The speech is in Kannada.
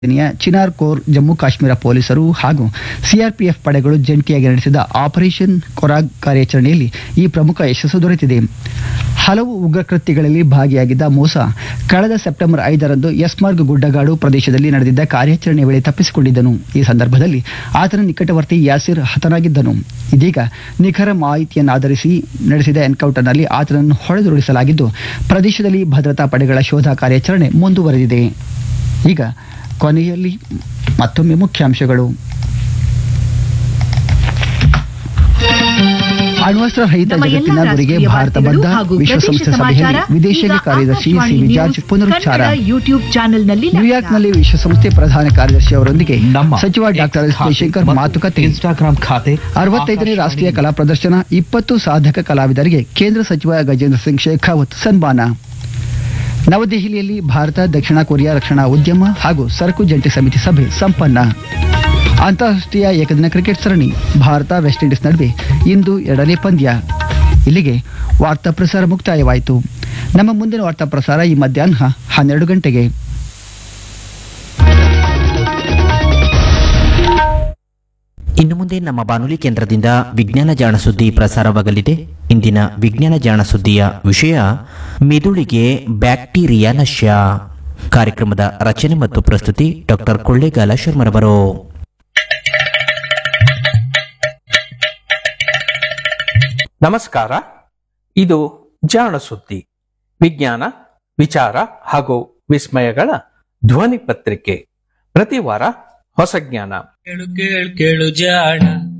ಸೇನೆಯ ಚಿನಾರ್ ಕೋರ್ ಜಮ್ಮು ಕಾಶ್ಮೀರ ಪೊಲೀಸರು ಹಾಗೂ ಸಿಆರ್ಪಿಎಫ್ ಪಡೆಗಳು ಜಂಟಿಯಾಗಿ ನಡೆಸಿದ ಆಪರೇಷನ್ ಕೊರಾಗ್ ಕಾರ್ಯಾಚರಣೆಯಲ್ಲಿ ಈ ಪ್ರಮುಖ ಯಶಸ್ಸು ದೊರೆತಿದೆ ಹಲವು ಉಗ್ರ ಕೃತ್ಯಗಳಲ್ಲಿ ಭಾಗಿಯಾಗಿದ್ದ ಮೋಸ ಕಳೆದ ಸೆಪ್ಟೆಂಬರ್ ಐದರಂದು ಯಸ್ಮಾರ್ಗ್ ಗುಡ್ಡಗಾಡು ಪ್ರದೇಶದಲ್ಲಿ ನಡೆದಿದ್ದ ಕಾರ್ಯಾಚರಣೆ ವೇಳೆ ತಪ್ಪಿಸಿಕೊಂಡಿದ್ದನು ಈ ಸಂದರ್ಭದಲ್ಲಿ ಆತನ ನಿಕಟವರ್ತಿ ಯಾಸಿರ್ ಹತನಾಗಿದ್ದನು ಇದೀಗ ನಿಖರ ಮಾಹಿತಿಯನ್ನಾಧರಿಸಿ ನಡೆಸಿದ ಎನ್ಕೌಂಟರ್ನಲ್ಲಿ ಆತನನ್ನು ಹೊಡೆದುರುಳಿಸಲಾಗಿದ್ದು ಪ್ರದೇಶದಲ್ಲಿ ಭದ್ರತಾ ಪಡೆಗಳ ಶೋಧ ಕಾರ್ಯಾಚರಣೆ ಮುಂದುವರೆದಿದೆ ಈಗ ಕೊನೆಯಲ್ಲಿ ಮತ್ತೊಮ್ಮೆ ಮುಖ್ಯಾಂಶಗಳು ಅಣ್ವಸ್ತ್ರ ರಹಿತ ನಮ್ಮ ಎಲ್ಲಾ ಜಗತ್ತಿನ ಗುರಿಗೆ ರಾಷ್ಟ್ರೀಯ ಭಾರತ ವಾರ್ತೆಗಳು ಬದ್ಧ ಹಾಗೂ ವಿಶ್ವಸಂಸ್ಥೆ ಪ್ರದೇಶ ಸಭೆಯಲ್ಲಿ ಸಮಾಚಾರ ವಿದೇಶಾಂಗ ಈಗ ಕಾರ್ಯದರ್ಶಿ ಸಿ ಆಕಾಶವಾಣಿ ವಿಜಾರ್ಜ್ ನ್ಯೂಸ್ ಪುನರುಚ್ಚಾರ ಕನ್ನಡ ಯೂಟ್ಯೂಬ್ ಚಾನೆಲ್ನಲ್ಲಿ ಲಭ್ಯ. ನ್ಯೂಯಾರ್ಕ್ನಲ್ಲಿ ವಿಶ್ವಸಂಸ್ಥೆ ಪ್ರಧಾನ ಕಾರ್ಯದರ್ಶಿ ಅವರೊಂದಿಗೆ ನಮ್ಮ ಸಚಿವ ಡಾಕ್ಟರ್ ಎಸ್ ಜಯಶಂಕರ್ ಮಾತುಕತೆ ಇನ್ಸ್ಟಾಗ್ರಾಂ ಖಾತೆ ಅರವತ್ತೈದನೇ ರಾಷ್ಟ್ರೀಯ ಕಲಾ ಪ್ರದರ್ಶನ ಇಪ್ಪತ್ತು ಸಾಧಕ ಕಲಾವಿದರಿಗೆ ಕೇಂದ್ರ ಸಚಿವ ಗಜೇಂದ್ರ ಸಿಂಗ್ ಶೇಖಾವತ್ ಸನ್ಮಾನ ನವದೆಹಲಿಯಲ್ಲಿ ಭಾರತ ದಕ್ಷಿಣ ಕೊರಿಯಾ ರಕ್ಷಣಾ ಉದ್ಯಮ ಹಾಗೂ ಸರಕು ಜಂಟಿ ಸಮಿತಿ ಸಭೆ ಸಂಪನ್ನ ಅಂತಾರಾಷ್ಟ್ರೀಯ ಏಕದಿನ ಕ್ರಿಕೆಟ್ ಸರಣಿ ಭಾರತ ವೆಸ್ಟ್ ಇಂಡೀಸ್ ನಡುವೆ ಇಂದು ಎರಡನೇ ಪಂದ್ಯ ಇಲ್ಲಿಗೆ ವಾರ್ತಾ ಪ್ರಸಾರ ಮುಕ್ತಾಯವಾಯಿತು ನಮ್ಮ ಮುಂದಿನ ವಾರ್ತಾ ಪ್ರಸಾರ ಈ ಮಧ್ಯಾಹ್ನ ಹನ್ನೆರಡು ಗಂಟೆಗೆ ಇನ್ನು ಮುಂದೆ ನಮ್ಮ ಬಾನುಲಿ ಕೇಂದ್ರದಿಂದ ವಿಜ್ಞಾನ ಜಾಣ ಸುದ್ದಿ ಪ್ರಸಾರವಾಗಲಿದೆ ಇಂದಿನ ವಿಜ್ಞಾನ ಜಾಣ ಸುದ್ದಿಯ ವಿಷಯ ಮೆದುಳಿಗೆ ಬ್ಯಾಕ್ಟೀರಿಯಾ ನಶ್ಯ ಕಾರ್ಯಕ್ರಮದ ರಚನೆ ಮತ್ತು ಪ್ರಸ್ತುತಿ ಡಾಕ್ಟರ್ ಕೊಳ್ಳೇಗಾಲ ಶರ್ಮರವರು ನಮಸ್ಕಾರ ಇದು ಜಾಣ ಸುದ್ದಿ ವಿಜ್ಞಾನ ವಿಚಾರ ಹಾಗೂ ವಿಸ್ಮಯಗಳ ಧ್ವನಿ ಪತ್ರಿಕೆ ಪ್ರತಿ ವಾರ ಹೊಸ ಜ್ಞಾನ ಕೇಳು ಕೇಳು ಕೇಳು ಜಾಣ